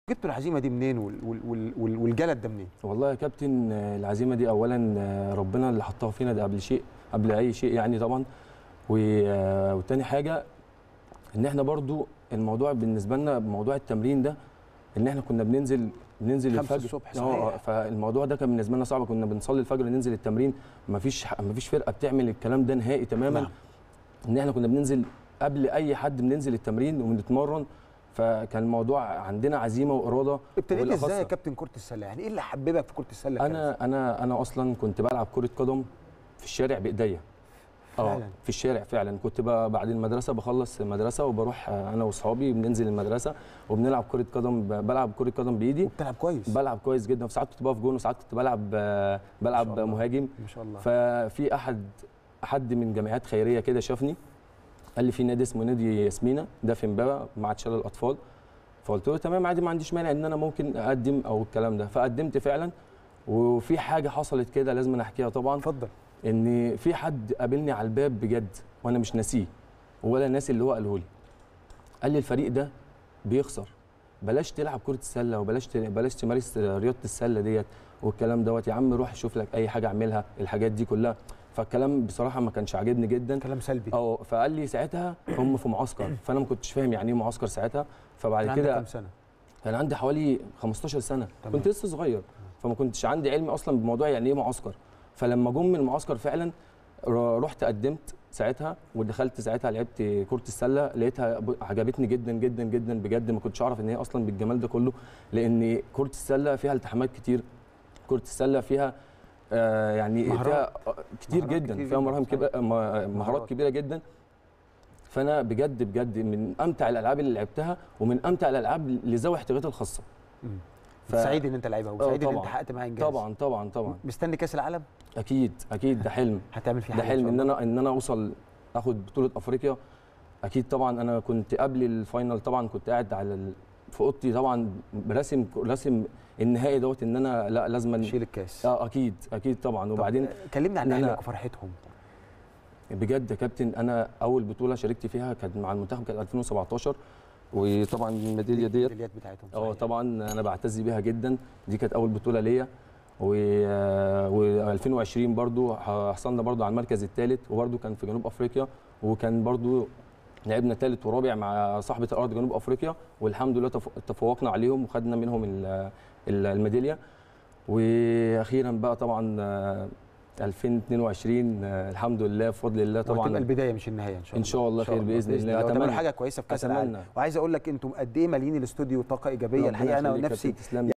جبتوا العزيمه دي منين وال- وال- وال- وال- والجلد ده منين والله يا كابتن آه، العزيمه دي اولا آه، ربنا اللي حطها فينا ده قبل شيء قبل اي شيء يعني طبعا و- آه، وتاني حاجه ان احنا برضو الموضوع بالنسبه لنا موضوع التمرين ده ان احنا كنا بننزل بننزل خمسة الفجر الصبح، اه صحيح. فالموضوع ده كان بالنسبه لنا صعب كنا بنصلي الفجر ننزل التمرين مفيش مفيش فرقه بتعمل الكلام ده نهائي تماما نعم. ان احنا كنا بننزل قبل اي حد بننزل التمرين وبنتمرن فكان الموضوع عندنا عزيمه واراده ابتديت ازاي يا وبالأخص كابتن كره السله يعني ايه اللي حببك في كره السله انا انا انا اصلا كنت بلعب كره قدم في الشارع بايديا اه فعلاً؟ في الشارع فعلا كنت بقى بعد المدرسه بخلص المدرسه وبروح آه، انا واصحابي بننزل المدرسه وبنلعب كره قدم ب- بلعب كره قدم بايدي وبتلعب كويس بلعب كويس جدا وساعات كنت بقف جون وساعات كنت بلعب آه، بلعب الله. مهاجم ما شاء الله ففي احد حد من جمعيات خيريه كده شافني قال لي في نادي اسمه نادي ياسمينة ده في امبابه مع شلال الاطفال فقلت له تمام عادي ما عنديش مانع ان انا ممكن اقدم او الكلام ده فقدمت فعلا وفي حاجه حصلت كده لازم أنا احكيها طبعا اتفضل ان في حد قابلني على الباب بجد وانا مش ناسيه ولا ناسي اللي هو قاله لي قال لي الفريق ده بيخسر بلاش تلعب كره السله وبلاش ت- بلاش تمارس رياضه السله ديت والكلام دوت يا عم روح شوف لك اي حاجه اعملها الحاجات دي كلها فالكلام بصراحه ما كانش عاجبني جدا كلام سلبي اه فقال لي ساعتها هم في معسكر فانا ما كنتش فاهم يعني ايه معسكر ساعتها فبعد كان عندك كده كام سنه كان عندي حوالي 15 سنه تمام. كنت لسه صغير فما كنتش عندي علم اصلا بموضوع يعني ايه معسكر فلما جم من المعسكر فعلا ر- رحت قدمت ساعتها ودخلت ساعتها لعبت كره السله لقيتها ب- عجبتني جدا جدا جدا بجد ما كنتش اعرف ان هي اصلا بالجمال ده كله لان كره السله فيها التحامات كتير كره السله فيها آه يعني مهارات. فيها آه، كتير مهارات جدا كتير فيها جداً، مراهم صحيح. كبيره م- مهارات. مهارات كبيره جدا فانا بجد بجد من امتع الالعاب اللي لعبتها ومن امتع الالعاب لذوي احتياجات الخاصه مم. ف- سعيد ان انت لعيبها وسعيد ان انت طبعاً. حققت معايا انجاز طبعا طبعا طبعا مستني كاس العالم اكيد اكيد ده حلم هتعمل فيه ده حاجه حلم شاء ان الله. انا ان انا اوصل اخد بطوله افريقيا اكيد طبعا انا كنت قبل الفاينل طبعا كنت قاعد على ال... في اوضتي طبعا براسم راسم النهائي دوت ان انا لا لازم تشيل الكاس اه اكيد اكيد طبعا وبعدين طب، كلمني عن إن أنا- اهلك وفرحتهم بجد يا كابتن انا اول بطوله شاركت فيها كانت مع المنتخب كانت 2017 وطبعا الميداليه ديت الميداليات بتاعتهم اه صحيح. طبعا انا بعتز بيها جدا دي كانت اول بطوله ليا و 2020 برضو حصلنا برضو على المركز الثالث وبرضو كان في جنوب افريقيا وكان برضو لعبنا ثالث ورابع مع صاحبه الارض جنوب افريقيا والحمد لله تف- تفوقنا عليهم وخدنا منهم ال- ال- الميداليه واخيرا بقى طبعا آه، 2022 آه، الحمد لله بفضل الله وهتبقى طبعا البدايه مش النهايه ان شاء الله إن شاء الله خير بإذن الله. وتعملوا أتمنى. حاجه كويسه في كاس أتمنى. العالم وعايز اقول لك انتم قد ايه مالين الاستوديو طاقه ايجابيه ربنا الحقيقه انا يخليك يا ونفسي كابتن، تسلم لي.